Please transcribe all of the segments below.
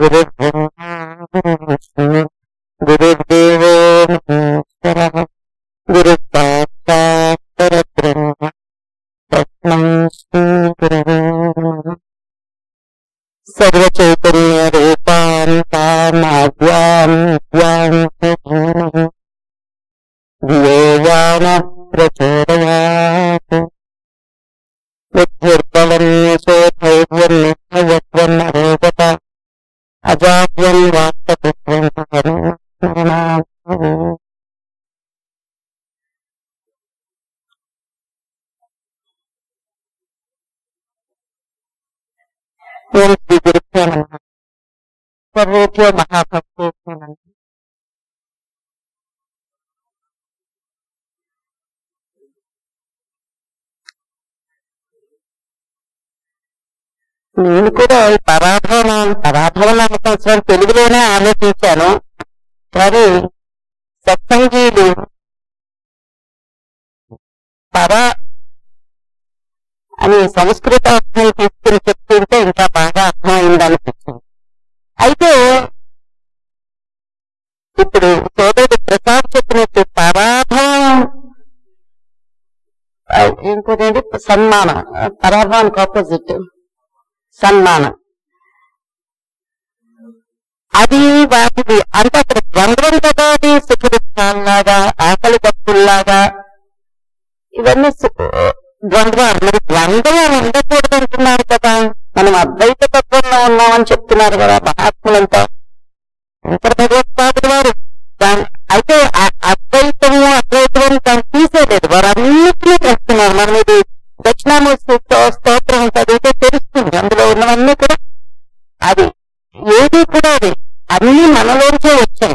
గురు గురుదేవో మహేశ్వరః గురు సాక్షాత్ పరబ్రహ్మ తస్మై శ్రీ గురవే నమః సర్వ చైతన్య రూపాంతామాద్యాం ధియోయాన ప్రచోదయాత్ బుద్ధిర్బలం యశోధైర్యం నిత్యయత్వం అరోగత అజాత్యం వాస్తపుత్రం స్మరణామి ఓం శ్రీ గురుభ్యో నమః సర్వేభ్యో మహాభక్తేభ్యో నమః నేను కూడా ఈ పరాభవనం పరాభవనాన్ని సంవత్సరం తెలుగులోనే ఆలోచించాను కానీ సత్సంగీలు పర అని సంస్కృత అర్థం తీసుకుని చెప్తుంటే ఇంకా బాగా అర్థమైందనిపించింది అయితే ఇప్పుడు సోదరుడు ప్రసాద్ చెప్పినట్టు పరాభవం ఆ, ఇంకోటేంటి సన్మానం పరాభవానికి ఆపోజిట్ సన్మానం అది వాటిది అంటే అక్కడ ద్వంద్వం కదా అది సుఖ దుఃఖాల్లాగా ఆకలి తప్పుల్లాగా ఇవన్నీ సు- ద్వంద్వాలు మరి ద్వంద్వం ఉండకూడదు అంటున్నారు కదా మనం అద్వైత తత్వంలో ఉన్నామని చెప్తున్నారు కదా మహాత్ములంతా శంకర భగవత్పాదులు వారు దాని అయితే ఆ- అద్వైతము అద్వైతము దాన్ని తీసేయలేదు వారు అన్నిటినీ చేస్తున్నారు మనం ఇది దక్షిణామూర్తి స్తో- స్తోత్రం చదివితే తెలుస్తుంది అందులో ఉన్నవన్నీ కూడా అది ఏది కూడా అది అన్ని మనలోంచే వచ్చాయి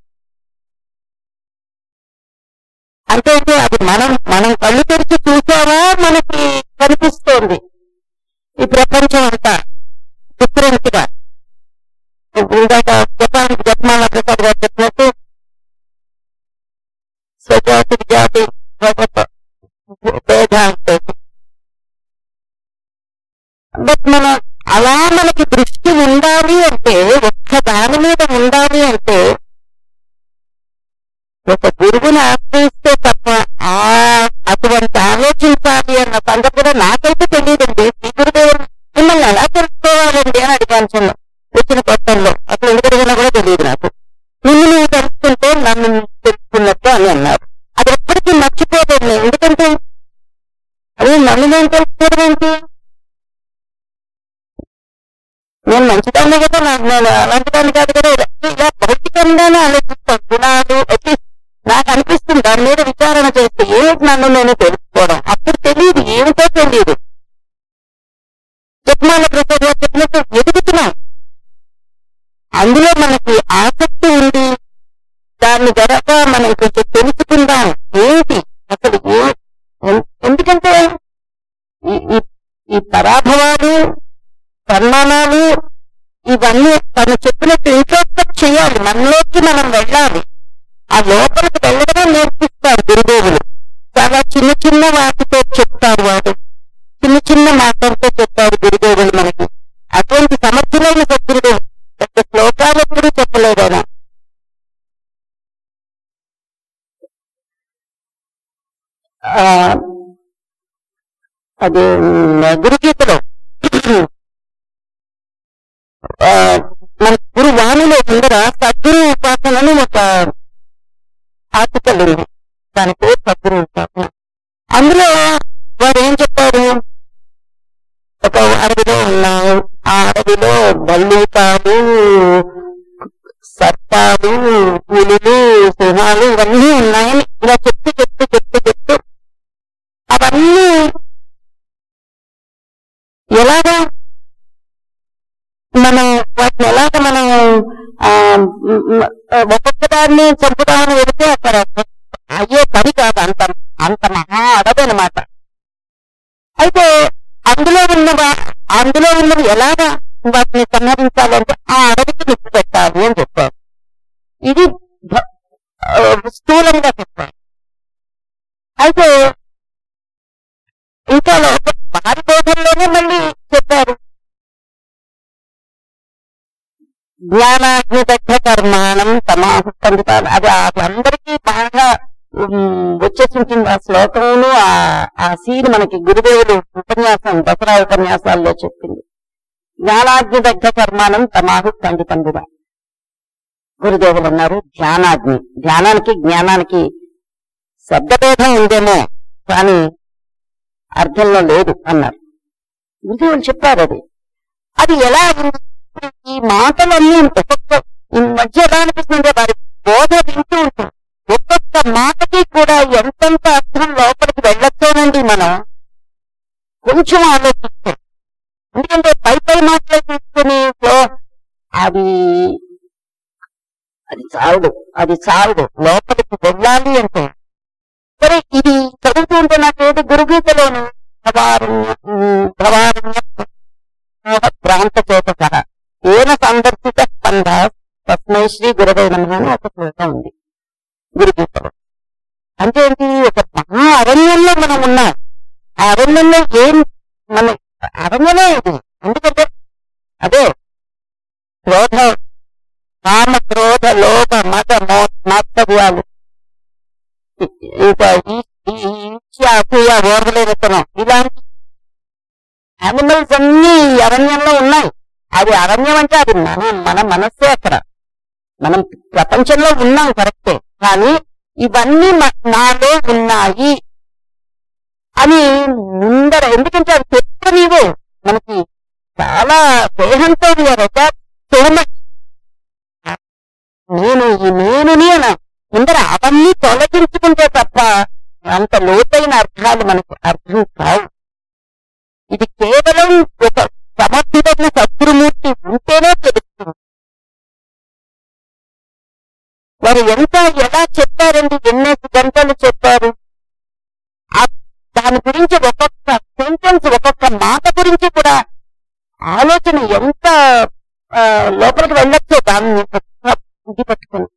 అంటే ఏంటి? అది మనం మనం కళ్ళు తెరిచి చూసామా మనకి కనిపిస్తోంది ఈ ప్రపంచం అంతా డిఫరెంట్ గా ఇందాక జపాన్ జపమాల ప్రసాద్ గారు చెప్పినట్టు స్వజాతి జాతి భగవత్ భేదాలతో బట్ మన అలా మనకి దృష్టి ఉండాలి అంటే ఒక్క దాని మీద ఉండాలి అంటే ఒక గురువుని ఆశ్రయిస్తే తప్ప ఆ అటువంటి ఆలోచించాలి అన్న సంగతి కూడా నాకైతే తెలియదండి శ్రీ గురుదేవుడు మిమ్మల్ని ఎలా తెలుసుకోవాలండి అని అడిగాను చిన్న వచ్చిన కొత్తల్లో అసలు ఎందుకు అడిగినా కూడా తెలియదు నాకు నిన్ను నువ్వు తెలుసుకుంటే నన్ను నువ్వు తెలుసుకున్నట్టు అని అన్నారు అది ఎప్పటికీ మర్చిపోలేదు నేను. ఎందుకంటే అది నన్ను నేను తెలుసుకోవడం ఏంటి నేను మంచిదాన్ని కదా నాకు నేను అలాంటిదాన్ని కాదు కదా ఇలా ఇలా భౌతికంగానే ఆలోచిస్తాను గుణాలు అట్లీస్ట్ నాకు అనిపిస్తుంది దాని మీద విచారణ చేస్తే ఏమిటి నన్ను నేను తెలుసుకోవడం అప్పుడు తెలియదు ఏమిటో తెలియదు జపమాల ప్రసాద్ గారు చెప్పినట్టు ఎదుగుతున్నాం అందులో మనకి ఆసక్తి ఉంది దాన్ని గనక మనం కొంచెం తెలుసుకుందాం ఏంటి అసలు ఏ- ఎన్- ఎందుకంటే ఈ- ఈ- ఈ పరాభవాలు సన్మానాలు ఇవన్నీ తను చెప్పినట్టు ఇంట్రోస్పెక్ట్ చేయాలి మనలోకి మనం వెళ్ళాలి ఆ లోపలికి వెళ్ళడమే నేర్పిస్తారు గురుదేవులు చాలా చిన్న చిన్న వాటితో చెప్తారు వాడు చిన్న చిన్న మాటలతో చెప్తారు గురుదేవులు మనకి అటువంటి సమర్థులైన సభ్యుడు పెద్ద శ్లోకాలు ఎప్పుడూ చెప్పలేదు ఆయన ఆ, అది ఉమ్, గురుగీతలో ఆ, మన గురు వాణిలో ముందర సద్గురు ఉపాసనని ఒక ఆర్టికల్ ఉంది దాని పేరు సద్గురు ఉపాసన అందులో వారు ఏం చెప్పారు ఒక అడవిలో ఉన్నావు ఆ అడవిలో బల్లూకాలు సర్పాలు పులులు సింహాలు ఇవన్నీ ఉన్నాయని ఇలా చెప్తూ చెప్తూ చెప్తూ చెప్తూ అవన్నీ ఎలాగా మనం వాటిని ఎలాగ మనం ఆ, మ్, మ్, ఒక్కొక్క దాన్ని చంపుదామని వెళితే అక్కడ అయ్యే పని కాదు అంత అంత మహా అడవి అనమాట అయితే అందులో ఉన్నవా అందులో ఉన్నవి ఎలాగా వాటిని సంహరించాలంటే ఆ అడవికి నిప్పు పెట్టాలి అని చెప్పారు ఇది భ- ఆ, స్థూలంగా చెప్పారు అయితే ఇంకా లోపల వారి బోధనలోనే మళ్ళీ చెప్పారు జ్ఞానాగ్ని దగ్ధ కర్మాణం తమాహు పండితాలు అది అందరికీ బాగా ఉమ్, వచ్చేసి ఉంటుంది ఆ శ్లోకమును ఆ ఆ సీన్ మనకి గురుదేవులు ఉపన్యాసం దసరా ఉపన్యాసాల్లో చెప్పింది జ్ఞానాగ్ని దగ్ధ కర్మాణం తమాహు పండితంబుగా గురుదేవులు అన్నారు ధ్యానాగ్ని ధ్యానానికి జ్ఞానానికి శబ్దభేదం ఉందేమో కానీ అర్థంలో లేదు అన్నారు గురుదేవులు చెప్పారు అది అది ఎలా ఉంది ఈ మాటలన్నీ ఒక్కొక్క ఈ మధ్య ఎలా అనిపిస్తుంది వారి బోధ వింటూ ఉంటాం ఒక్కొక్క మాటకి కూడా ఎంతెంత అర్థం లోపలికి వెళ్ళొచ్చానండి మనం కొంచెం ఆలోచిస్తే ఎందుకంటే పై పై మాటలు తీసుకుని సో- అది అది చాలదు అది చాలదు లోపలికి వెళ్ళాలి అంటే సరే ఇది చదువుతూ ఉంటే నాకేది గురుగీతలోను భవారణ్య ఉమ్, భవారణ్య భ్రాంత చేత సహా ఏన సందర్శిత స్పంద తస్మై శ్రీ గురవై నమః అని ఒక శ్లోకం ఉంది గురుగీతలో అంటే ఏంటి ఒక మహా అరణ్యంలో మనం ఉన్నాం ఆ అరణ్యంలో ఏం మన అరణ్యమే ఇది ఎందుకంటే అదే క్రోధ కామ క్రోధ లోభ మత మో మాత్సర్యాలు ఇంకా ఈ ఈ ఈర్ష్య, అసూయ ఓర్వలేనితనం ఇలాంటి యానిమల్స్ అన్ని ఈ అరణ్యంలో ఉన్నాయి అది అరణ్యం అంటే అది మన మన మనస్సే అక్కడ మనం ప్రపంచంలో ఉన్నాం కరెక్టే కానీ ఇవన్నీ మ- నాలో ఉన్నాయి అని ముందర ఎందుకంటే అవి చెప్పు నీవు మనకి చాలా దేహంతో నేను ఈ నేనుని అన ముందర అవన్నీ తొలగించుకుంటే తప్ప అంత లోతైన అర్థాలు మనకు అర్థం కావు ఇది కేవలం ఒక సమర్థితమైన సద్గురుమూర్తి ఉంటేనే తెలుస్తుంది వారు ఎంత ఎలా చెప్పారండి ఎన్నేసి గంటలు చెప్పారు ఆ దాని గురించి ఒక్కొక్క సెంటెన్స్ ఒక్కొక్క మాట గురించి కూడా ఆలోచన ఎంత ఆ, లోపలికి వెళ్ళొచ్చో దాన్ని ఒక్క ఇది పట్టుకుని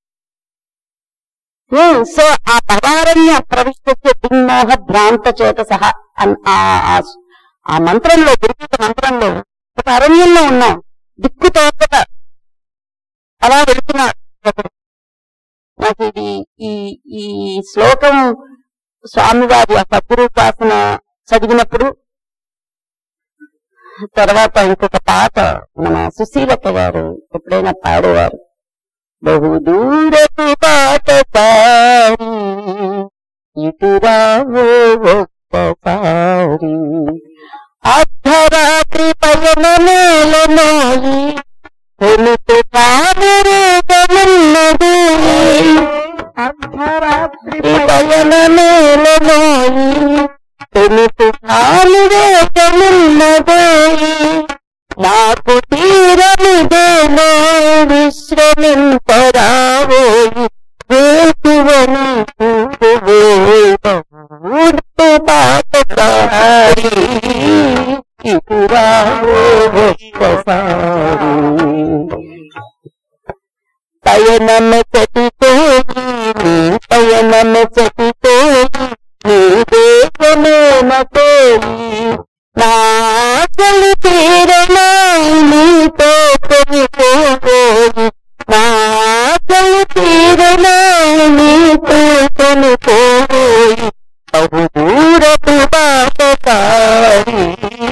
ఉమ్, సో ఆ పదారణ్య ప్రవిష్టస్య దిగ్మోహ భ్రాంత చేత సహా అన్- ఆ ఆ- ఆ మంత్రంలో గురుగీత మంత్రంలో ఒక అరణ్యంలో ఉన్నాం దిక్కు తోచక అలా వెళుతున్నాడు ఒకడు నాకు ఇది ఈ ఈ శ్లోకం స్వామివారి ఆ సద్గురుపాసన చదివినప్పుడు తర్వాత ఇంకొక పాట మన సుశీలత గారు ఎప్పుడైనా పాడేవారు బహు దూరపు పాట పారి ఇటు రావో ఒక్కసారి అర్ధరాత్రి పయన నేలనోయి తెలుసు కానురేగనున్నది అర్ధరాత్రి పయన నేలనోయి తెలుసు కానురేగనున్నది నాకు తీరనిదేనో విశ్రమింపరావోయి వేసువని ఊర్పు పాటసారి ఇటురావో ఒక్కసారి పయనమ చటితోయి నీ పయనమ చటితోయి నీ దేశమేమతోయి నాకలి తీరనాయి నీతో కొనిపోయి నాకలి తీరనాయి నీతో కొనిపోయి బహు దూరపు బాటసారి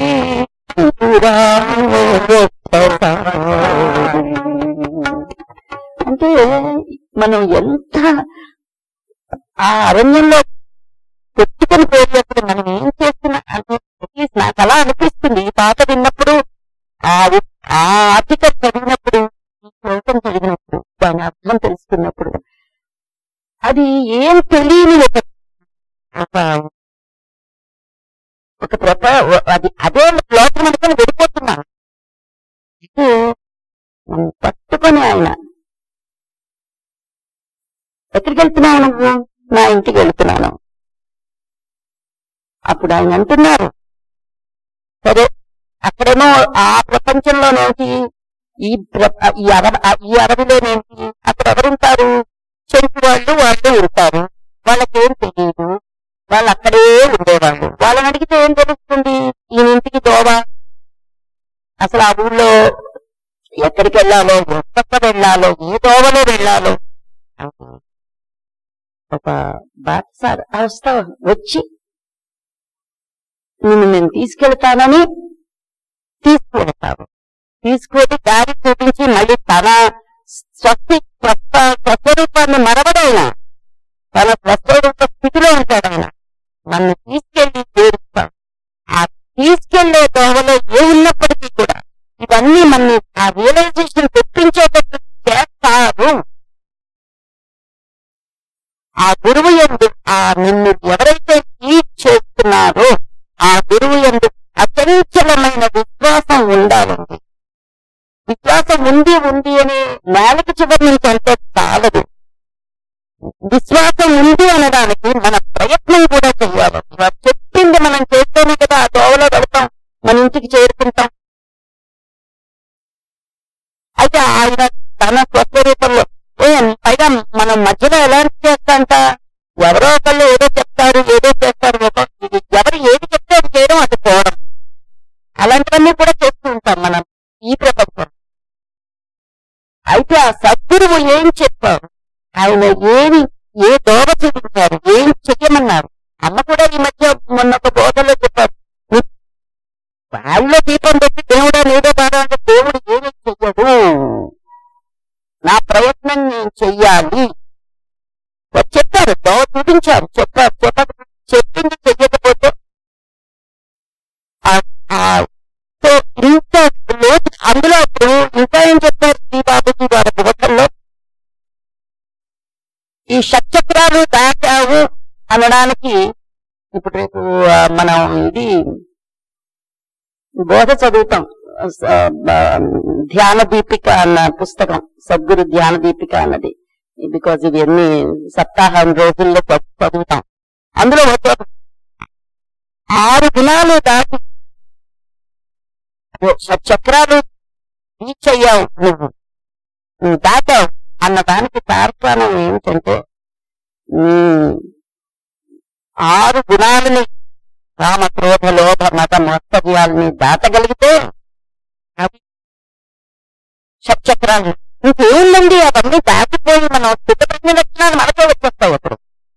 ఇటురావో ఒక్కసారి అంటే మనం ఎంత ఆ అరణ్యంలో పెట్టుకుని పోయేప్పుడు మనం ఏం చేస్తున్నా అంటే అట్లీస్ట్ నాకు అలా అనిపిస్తుంది ఈ పాట విన్నప్పుడు ఆ ఉ- ఆ ఆర్టికల్ చదివినప్పుడు ఈ శ్లోకం చదివినప్పుడు దాని అర్థం తెలుసుకున్నప్పుడు అది ఏం తెలియని ఒక ఒక ఒక ప్రప అది అదే లోకం అనుకుని వెళ్ళిపోతున్నాను అయితే మనం పట్టుకొని ఆయన ఎక్కడికి వెళ్తున్నావు నువ్వు నా ఇంటికి వెళ్తున్నాను అప్పుడు ఆయన అంటున్నారు సరే అక్కడేమో ఆ ప్రపంచంలోనేంటి ఈ ప్ర- ఈ అడవి ఈ అడవిలోనేంటి అక్కడ ఎవరుంటారు చెరుకు వాళ్ళు వాళ్ళు ఉంటారు వాళ్ళకేం తెలియదు వాళ్ళు అక్కడే ఉండేవాళ్ళు వాళ్ళని అడిగితే ఏం తెలుస్తుంది ఈయన ఇంటికి దోవ అసలు ఆ ఊళ్ళో ఎక్కడికి వెళ్ళాలో ఎక్కడ వెళ్ళాలో ఏ దోవలో వెళ్ళాలో ఒక బాటసారి అవస్థ వచ్చి నిన్ను నేను తీసుకెళ్తానని తీసుకువెళ్తాను తీసుకువెళ్ళి దారి చూపించి మళ్ళీ తన స్వస్తి స్వస్థ స్వస్వరూపాన్ని మరవడైనా తన స్వస్వరూప స్థితిలో ఉంటాడు ఆయన నన్ను తీసుకెళ్లి చేరుస్తాడు ఆ తీసుకెళ్లే దోవలో ఏ ఉన్నప్పటికీ కూడా ఇవన్నీ మన ఆ రియలైజేషన్ తెప్పించేటట్టు చేస్తారు ఆ గురువు ఎందు ఆ నిన్ను ఎవరైతే టీచ్ చేస్తున్నారో ఆ గురువు ఎందు అచంచలమైన విశ్వాసం ఉండాలండి విశ్వాసం ఉంది ఉంది అని నేలకు చివరి నుంచి అంటే చాలదు విశ్వాసం ఉంది అనడానికి మన ప్రయత్నం కూడా చెయ్యాలి వారు చెప్పింది మనం చేస్తేనే కదా ఆ దోవలో వెళ్తాం మన ఇంటికి చేరుకుంటాం అయితే ఆయన తన స్వస్వరూపంలో ఏ పైగా మనం మధ్యలో ఎలా చేస్తాంట ఎవరో ఒకళ్ళు ఏదో చెప్తారు ఏదో చేస్తారు ఒక ఎవరు ఏది చెప్తే అది చేయడం అది పోవడం అలాంటివన్నీ కూడా చేస్తూ ఉంటాం మనం ఈ ప్రపంచం అయితే ఆ సద్గురువు ఏం చెప్పారు ఆయన ఏమి ఏ దోవ చూపించారు ఏం చెయ్యమన్నారు అమ్మ కూడా ఈ మధ్య మొన్న ఒక బోధలో చెప్పారు "నీ వాళ్ళలో దీపం పెట్టి దేవుడా నీదో బాగా అంటే దేవుడు ఏమి చెయ్యడు నా ప్రయత్నం నేను చెయ్యాలి వారు చెప్పారు దోవ చూపించారు చెప్పారు చెప్పక చెప్పింది చెయ్యకపోతే ఆ- ఆ సో ఇంత లోతు అందులో అప్పుడు ఇంకా ఏం చెప్పారు శ్రీ బాబుజీ వారి బోధల్లో ఈ షట్చక్రాలు దాటావు అనడానికి ఇప్పుడు రేపు ఆ, మనం ఇది బోధ చదువుతాం స- ఆ, ధ్యాన దీపిక అన్న పుస్తకం సద్గురు ధ్యాన దీపిక అన్నది బికాజ్ ఇవి అన్ని సప్తాహం రోజుల్లో చ- చదువుతాం అందులో ఒక ఆరు గుణాలు దాటి ఓ చక్రాలు రీచ్ అయ్యావు నువ్వు నువ్వు దాటావు అన్న దానికి తార్కాణం ఏమిటంటే ఉమ్, ఆరు గుణాలని రామ క్రోధ లోభ మత మత్సర్యాలని దాటగలిగితే అవి షట్చక్రాలు ఇంకేముందండి అవన్నీ దాటిపోయి మనం స్థితప్రజ్ఞ లక్షణాలు మనకే వచ్చేస్తాయి అప్పుడు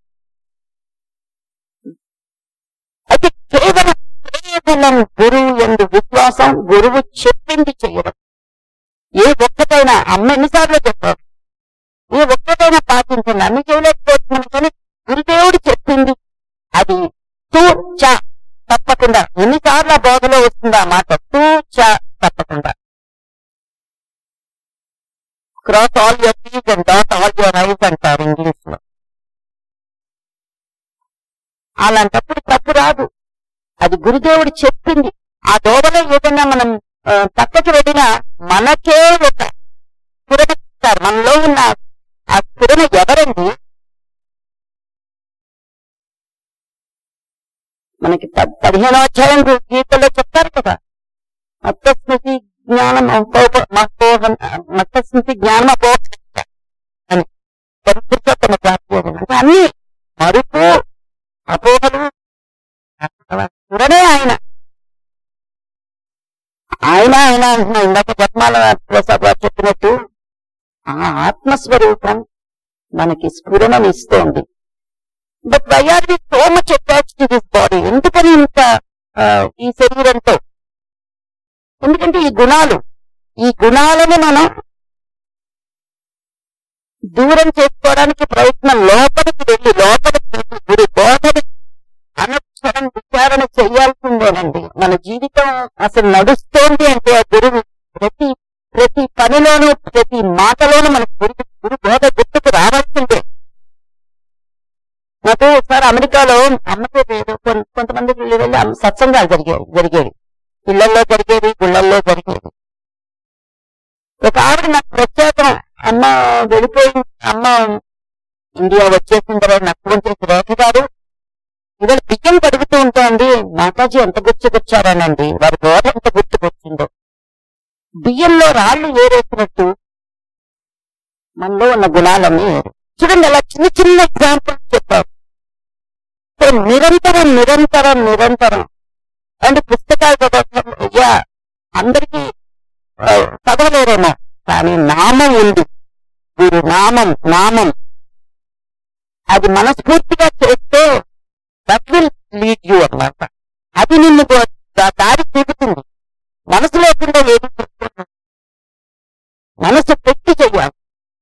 అయితే కేవలం కేవలం గురువు ఎందు విశ్వాసం గురువు చెప్పింది చేయడం ఏ ఒక్కటైనా అమ్మ ఎన్నిసార్లు చెప్పారు ఏ ఒక్కటైనా పాటించండి అన్ని చేయలేకపోతున్నాను కానీ గురుదేవుడు చెప్పింది అది తూ చ తప్పకుండా ఎన్నిసార్లు ఆ బోధలో వస్తుందా ఆ మాట తూ చ తప్పకుండా cross all your t's and dot all your i's అంటారు ఇంగ్లీష్ లో అలాంటప్పుడు తప్పు రాదు అది గురుదేవుడు చెప్పింది ఆ దోవలో ఏదైనా మనం ఆ, పక్కకి వెళ్ళినా మనకే ఒక స్ఫురణ ఇస్తారు మనలో ఉన్న ఆ స్ఫురణ ఎవరండి మనకి ప- పదిహేనో అధ్యాయం గు- గీతలో చెప్తారు కదా మత్తస్మృతి జ్ఞానం అపోహ- మపోహం మత్తస్మృతి జ్ఞానం అపోహ అని పరిశుద్ధతను ప్రాప్తి అంటే అన్ని మరుపు అపోహలు స్ఫురణే ఆయన ఆయన ఆయన అంటున్నా ఇందాక జపమాల ప్రసాద్ గారు చెప్పినట్టు ఆ ఆత్మస్వరూపం మనకి స్ఫురణను ఇస్తోంది but why are we so much attach to this body ఎందుకని ఇంత ఆ, ఈ శరీరంతో ఎందుకంటే ఈ గుణాలు ఈ గుణాలను మనం దూరం చేసుకోవడానికి ప్రయత్నం లోపలికి వెళ్ళి లోపలికి వెళ్ళి గురి బోధని అనుక్షణం విచారణ చేయాల్సిందేనండి మన జీవితం అసలు నడుస్తోంది అంటే ఆ గురువు ప్రతి ప్రతి పనిలోనూ ప్రతి మాటలోనూ మన గురు గురు బోధ గుర్తుకు రావాల్సిందే నాకు ఒకసారి అమెరికాలో అమ్మతో ఏదో కొన్- కొంతమంది వెళ్ళి అమ్మ- సత్సంగాలు జరిగేవి జరిగేవి ఇళ్లలో జరిగేవి గుళ్ళల్లో జరిగేవి ఒక ఆవిడ నాకు ప్రత్యేకం అమ్మ వెళ్ళిపోయి అమ్మ ఇండియా వచ్చేసిన తర్వాత నాకు ఫోన్ చేసి రేఖ గారు ఇవాళ బియ్యం కడుగుతూ ఉంటాండి మాతాజీ ఎంత గుర్తుకొచ్చారానండి వారి బోధ ఎంత గుర్తుకొచ్చిందో బియ్యంలో రాళ్ళు ఏరేసినట్టు మనలో ఉన్న గుణాలన్నీ ఏరు చూడండి అలా చిన్న చిన్న ఎగ్జాంపుల్స్ చెప్పారు సో నిరంతరం నిరంతరం నిరంతరం అండ్ పుస్తకాలు చదవడం అయ్యా అందరికీ ఆ, చదవలేరేమో కానీ నామం ఉంది గురు నామం నామం అది మనస్ఫూర్తిగా చేస్తే దట్ విల్ లీడ్ యూ అన్నమాట అది నిన్ను గో- దా- దారి చూపుతుంది మనసు లేకుండా ఏది చెప్తున్నా మనసు పెట్టి చెయ్యాలి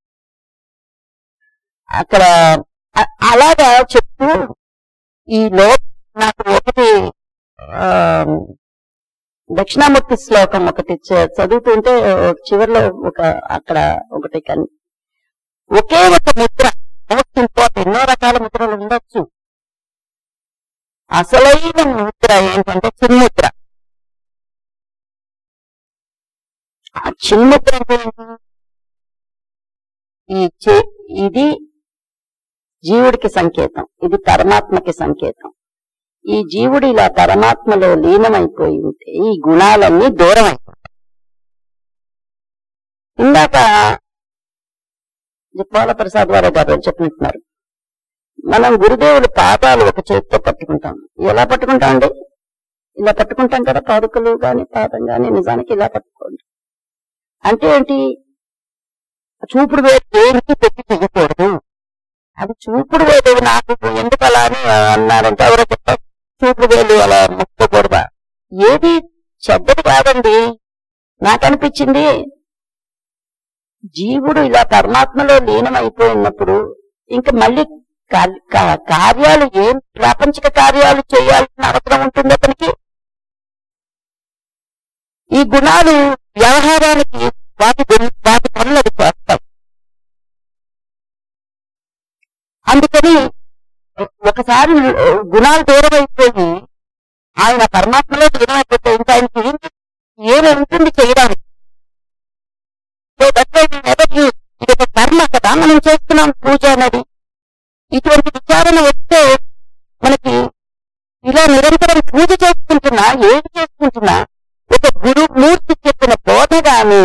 అక్కడ అ- అలాగా చెప్తూ ఈ లో నాకు ఒకటి ఆ, దక్షిణామూర్తి శ్లోకం ఒకటి చ- చదువుతుంటే చివరిలో ఒక అక్కడ ఒకటి కన్ ఒకే ఒక ముద్ర మోస్ట్ ఇంపార్టెంట్ ఎన్నో రకాల ముద్రలు ఉండొచ్చు అసలైన ముద్ర ఏంటంటే చిన్ముద్ర ఆ చిన్ముద్ర అంటే ఏంటి? ఈ చే- ఇది జీవుడికి సంకేతం ఇది పరమాత్మకి సంకేతం ఈ జీవుడు ఇలా పరమాత్మలో లీనమైపోయి ఉంటే ఈ గుణాలన్నీ దూరం అయిపోతాయి ఇందాక జపాల ప్రసాద్ వారు గారు చెప్పినట్టున్నారు మనం గురుదేవుల పాదాలు ఒక చేతితో పట్టుకుంటాం ఎలా పట్టుకుంటాం అండి ఇలా పట్టుకుంటాం కదా పాదుకలు గాని పాదం గాని నిజానికి ఇలా పట్టుకోండి అంటే ఏంటి చూపుడు వేలు దేనికి పెట్టి చెయ్యకూడదు అది చూపుడు వేలు నాకు ఎందుకు అలా అని అన్నారంటే ఎవరో చెప్పారు చూపుడు వేలు అలా ముక్కకూడదా ఏది చెడ్డది కాదండి నాకు అనిపించింది జీవుడు ఇలా పరమాత్మలో లీనమైపోయినప్పుడు ఇంకా మళ్ళీ కా- కా- కార్యాలు ఏం ప్రాపంచిక కార్యాలు చేయాల్సిన అవసరం ఉంటుంది అతనికి ఈ గుణాలు వ్యవహారానికి వాటి గుణ- వాటి పనులు అది చేస్తాయి అందుకని ఒకసారి గుణాలు దూరం అయిపోయి ఆయన పరమాత్మలో లీనమైపోతే ఇంకా ఆయనకి ఏం ఏమి ఉంటుంది చేయడానికి so that we never use ఇది ఒక కర్మ కదా మనం చేస్తున్నాం పూజ అనేది ఇటువంటి విచారణ వస్తే మనకి ఇలా నిరంతరం పూజ చేసుకుంటున్నా ఏం చేసుకుంటున్నా ఒక గురుమూర్తి చెప్పిన బోధ గాని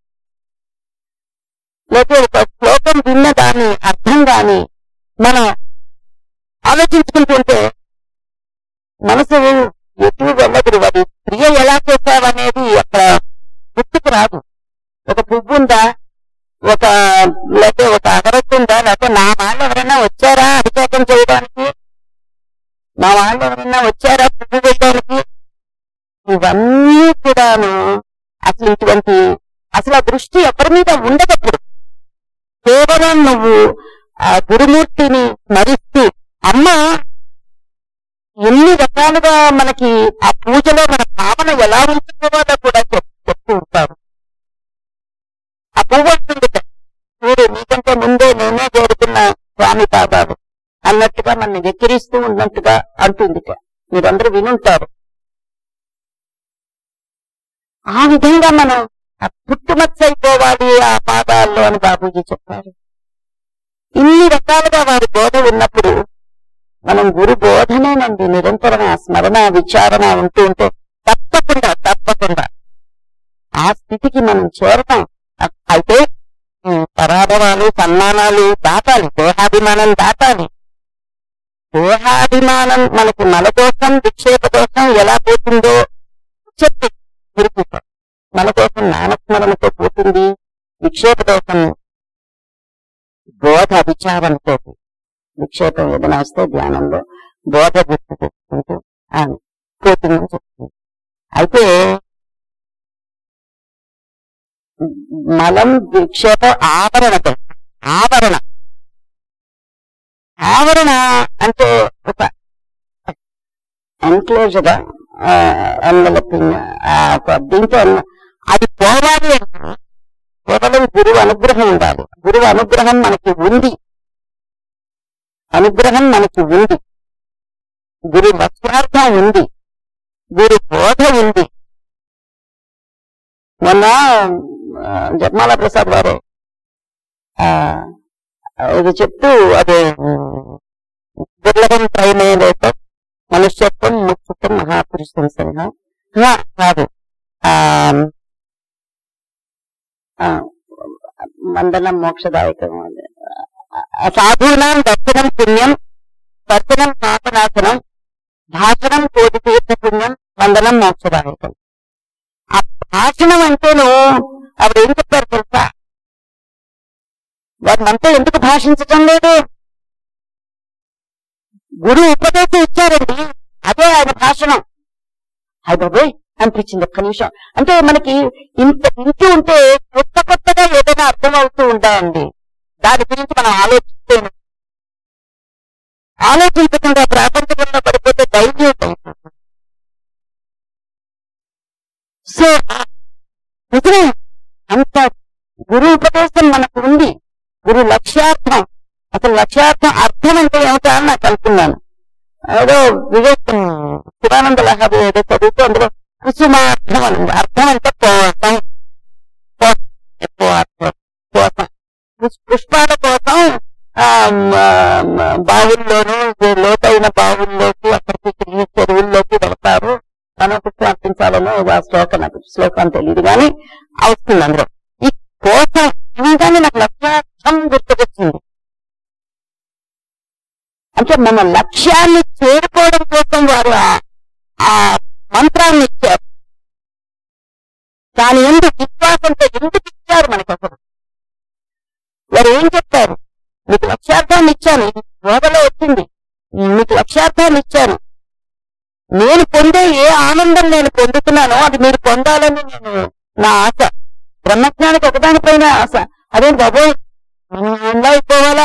లేకపోతే ఒక శ్లోకం విన్న దాని అర్థం గాని మనం ఆలోచించుకుంటుంటే మనసు ఎటు వెళ్ళదు అది క్రియ ఎలా చేశావనేది అక్కడ గుర్తుకు రాదు ఒక పువ్వు ఉందా ఒక లేకపోతే ఒక అగరత్తు ఉందా లేకపోతే నా వాళ్ళు ఎవరైనా వచ్చారా అభిషేకం చేయడానికి మా వాళ్ళు ఎవరైనా వచ్చారా పువ్వు వేయడానికి ఇవన్నీ కూడాను అసలు ఇటువంటి అసలు ఆ దృష్టి ఎవరి మీద ఉండదప్పుడు కేవలం నువ్వు ఆ గురుమూర్తిని స్మరిస్తూ అమ్మ ఎన్ని రకాలుగా మనకి ఆ పూజలో మన భావన ఎలా ఉంచుకోవాలో కూడా చెప్- చెప్తూ ఉంటారు ఆ పువ్వు ఉంటుంది కదా, చూడు నీకంటే ముందే నేనే చేరుకున్న స్వామి బాబాలు అన్నట్టుగా మన వెక్కిరిస్తూ ఉన్నట్టుగా అంటుంది మీరందరూ వినుంటారు ఆ విధంగా మనం ఆ పుట్టుమచ్చ అయిపోవాలి ఆ పాదాల్లో అని బాబూజీ చెప్పారు ఇన్ని రకాలుగా వారి బోధ ఉన్నప్పుడు మనం గురు బోధనేనండి నిరంతరం ఆ స్మరణ విచారణ ఉంటూ ఉంటే తప్పకుండా తప్పకుండా ఆ స్థితికి మనం చేరతాం అ- అయితే ఈ పరాభవాలు సన్మానాలు దాటాలి దేహాభిమానం దాటాలి దేహాభిమానం మనకి మన కోసం విక్షేప కోసం ఎలా పోతుందో చెప్పి గురుకు మన కోసం నామస్మరణతో పోతుంది విక్షేప దోషం బోధ విచారంతో విక్షేపం ఏదైనా వస్తే ధ్యానంలో బోధ గుర్తు తెచ్చుకుంటూ ఆమె పోతుందని చెప్తుంది అయితే మలం విక్షేప ఆవరణ దోషం. ఆవరణ ఆవరణ అంటే ఒక ఎన్క్లోజర్ ఎన్వలపింగ్ ఒక దీంతో ఉన్న- అది పోవాలి అంటే కేవలం గురువు అనుగ్రహం ఉండాలి గురువు అనుగ్రహం మనకి ఉంది అనుగ్రహం మనకి ఉంది గురు వస్త్రార్థం ఉంది గురు బోధ ఉంది మొన్న ఆ, జపమాల ప్రసాద్ గారు ఆ, ఇది చెప్తూ అదే ఉమ్, దుర్లభం త్రైమేలేక మనుష్యత్వం ముఖ్యత్వం మహాపురుషం సింహ హా, కాదు ఆ ఆ, మందనం మోక్షదాయకం అదే. ఆ, సాధూనాం దర్శనం పుణ్యం దర్శనం పాపనాశనం భాషణం కోటి తీర్థ పుణ్యం వందనం మోక్షదాయకం ఆ భాషణం అంటేను ఆవిడ ఏం చెప్పారు తెలుసా వారు మనతో ఎందుకు భాషించటం లేదు గురువు ఉపదేశం ఇచ్చారండి అదే ఆయన భాషణం హాయ్ బాబోయ్ అనిపించింది ఒక్క నిమిషం అంటే మనకి ఇంత ఇంటి ఉంటే కొత్త కొత్తగా ఏదైనా అర్థం అవుతూ ఉంటాయండి దాని గురించి మనం ఆలోచిస్తే ఆలోచించకుండా ప్రాపంచకంలో పడిపోతే ధైర్యం అయిపోతుంది. సో నిజమే అంత గురు ఉపదేశం మనకు ఉంది గురు లక్ష్యార్థం అసలు లక్ష్యార్థం అర్థం అంటే ఏమిటా అని నాకు అనుకున్నాను ఏదో వివేక్ శివానంద లహరి ఏదో చదువుతూ అందులో కుసుమార్థం అని ఉంది. అర్థం అంటే కోసం కోసం, ఎక్కువ అర్థం కోసం పుష్- పుష్పాల కోసం ఆ, మ, మ, బావుల్లోనూ లోతైన బావుల్లోకి అక్కడికి ఇక్కడికి చెరువుల్లోకి వెళ్తారు తన పుష్పం అర్పించాలనో ఆ శ్లోకం నాకు శ్లోకం తెలియదు కానీ వస్తుంది అందులో ఈ కోసం అనగానే నాకు లక్ష్యార్థం గుర్తుకొచ్చింది అంటే మన లక్ష్యాన్ని చేరుకోవడం కోసం వారు ఆ- ఆ మంత్రాన్ని ఇచ్చారు దాని ఎందుకు విశ్వాసంతో ఎందుకు ఇచ్చారు మనకు అసలు వారు ఏం చెప్తారు మీకు లక్ష్యార్థాన్ని ఇచ్చాను ఇది బోధలో వచ్చింది మీకు లక్ష్యార్థాన్ని ఇచ్చాను నేను పొందే ఏ ఆనందం నేను పొందుతున్నానో అది మీరు పొందాలని నేను నా ఆశ బ్రహ్మజ్ఞానికి ఒకదానిపైన ఆశ అదే బాబోయ్ మనం ఎలా అయిపోవాలా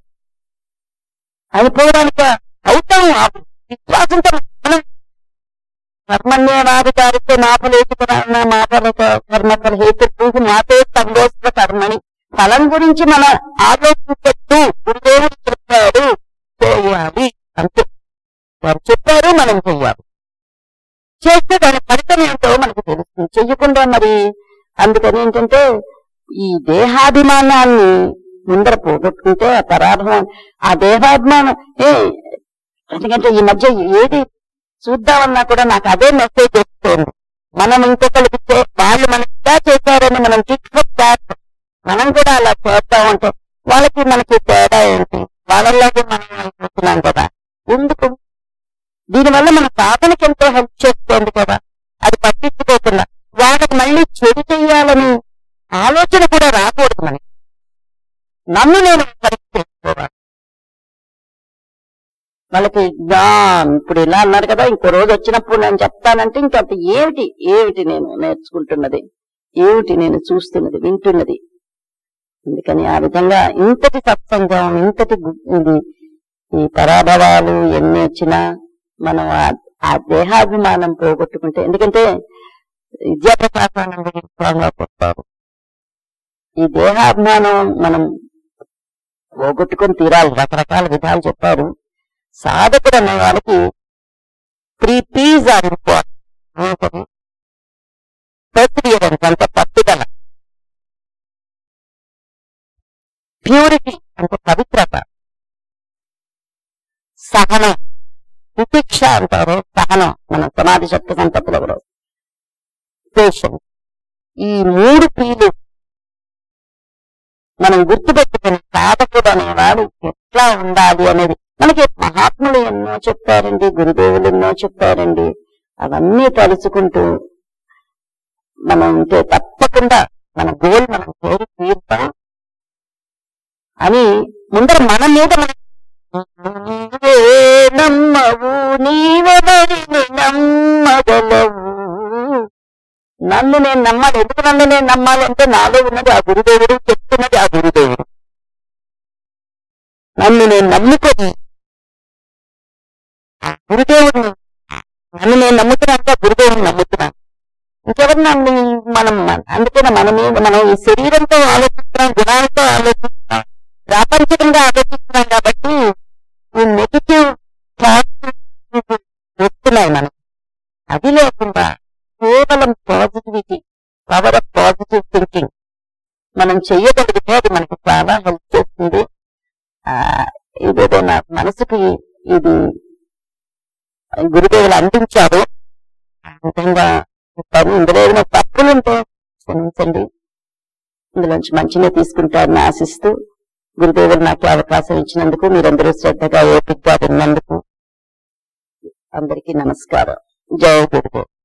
అయిపోవడానిక అవుతాం ఆ విశ్వాసంతో మనం కర్మణ్యవాధికారితో నాపలేచుకున్న మాపలక కర్మఫల హేతు మాతే సంగోస్త కర్మని ఫలం గురించి మనం ఆలోచించట్టు గురుదేవుడు చెప్పాడు చేయాలి అంతే వారు చెప్పారు మనం చెయ్యాలి చేస్తే దాని ఫలితం ఏంటో మనకు తెలుస్తుంది చెయ్యకుండా మరి అందుకని ఏంటంటే ఈ దేహాభిమానాన్ని ముందర పోగొట్టుకుంటే ఆ పరాభవం ఆ దేహాభిమానం ఏ ఎందుకంటే ఈ మధ్య ఏది చూద్దామన్నా కూడా నాకు అదే మెసేజ్ వస్తుంది మనం ఇంకొకరికి చే- వాళ్ళు మనకి ఇలా చేశారని మనం టిక్ ఫర్ టాక్ మనం కూడా అలా చేద్దాం అంటే వాళ్ళకి మనకి తేడా ఏంటి వాళ్ళలాగే మనం అయిపోతున్నాం కదా ఎందుకు దీనివల్ల మన సాధనకి ఎంతో హెల్ప్ చేస్తుంది కదా అది పట్టించుకోకుండా వాళ్ళకి మళ్ళీ చెడు చెయ్యాలని ఆలోచన కూడా రాకూడదు మనకి నన్ను నేను పరీక్ష చేసుకోవాలి వాళ్ళకి "ఆ, ఇప్పుడు ఇలా అన్నారు కదా ఇంకో రోజు వచ్చినప్పుడు నేను చెప్తానంటే ఇంకంత ఏమిటి ఏమిటి నేను నేర్చుకుంటున్నది ఏమిటి నేను చూస్తున్నది వింటున్నది అందుకని ఆ విధంగా ఇంతటి సత్సంగం ఇంతటి గు- ఇది ఈ పరాభవాలు ఎన్ని వచ్చినా మనం ఆ- ఆ దేహాభిమానం పోగొట్టుకుంటే ఎందుకంటే విద్యాప్రకాశానంద స్వామిగా చెప్తారు ఈ దేహాభిమానం మనం పోగొట్టుకొని తీరాలి రకరకాల విధాలు చెప్పారు సాధకుడు అనే వాళ్ళకి three P's are important perseverance అంటే పట్టుదల ప్యూరిటీ అంటే పవిత్రత సహనం తితిక్ష అంటారు సహనం మన సమాధి శక్తి సంపత్తులు కూడా పేషెన్స్ ఈ మూడు పీలు మనం గుర్తుపెట్టుకుని సాధకుడు అనేవాడు ఎట్లా ఉండాలి అనేది మనకి మహాత్ములు ఎన్నో చెప్పారండి గురుదేవులు ఎన్నో చెప్పారండి అవన్నీ తలుచుకుంటూ మనం ఉంటే తప్పకుండా మన గోల్ మనం చేరి తీరుతాం అని ముందర మన మీద మనం నీవే నమ్మవు నీవెవరిని నమ్మగలవు నన్ను నేను నమ్మాలి ఎందుకు నన్ను నేను నమ్మాలి అంటే నాలో ఉన్నది ఆ గురుదేవుడు చెప్తున్నది ఆ గురుదేవుడు నన్ను నేను నమ్ముకొని ఆ గురుదేవుడిని నన్ను నేను నమ్ముతున్నాను ఆ గురుదేవుడిని నమ్ముతున్నాను ఇంకెవరు నన్ను మనం అందుకనే మన మీద మనం ఈ శరీరంతో ఆలోచిస్తున్నాం గుణాలతో ఆలోచిస్తున్నాం ప్రాపంచికంగా ఆలోచిస్తున్నాం కాబట్టి ఈ నెగిటివ్ థాట్స్ వస్తున్నాయి మనం అది లేకుండా కేవలం positivity power of positive thinking మనం చెయ్యగలిగితే అది మనకి చాలా హెల్ప్ చేస్తుంది ఆ ఇదేదో నా మనసుకి ఇది గురుదేవులు అందించారు ఆ విధంగా చెప్పారు ఇందులో ఏదైనా తప్పులుంటే క్షమించండి ఇందులోంచి మంచిగా తీసుకుంటారని ఆశిస్తూ గురుదేవులు నాకు ఈ అవకాశం ఇచ్చినందుకు మీరందరూ శ్రద్ధగా ఓపికగా విన్నందుకు అందరికీ నమస్కారం జయ గురుదేవ్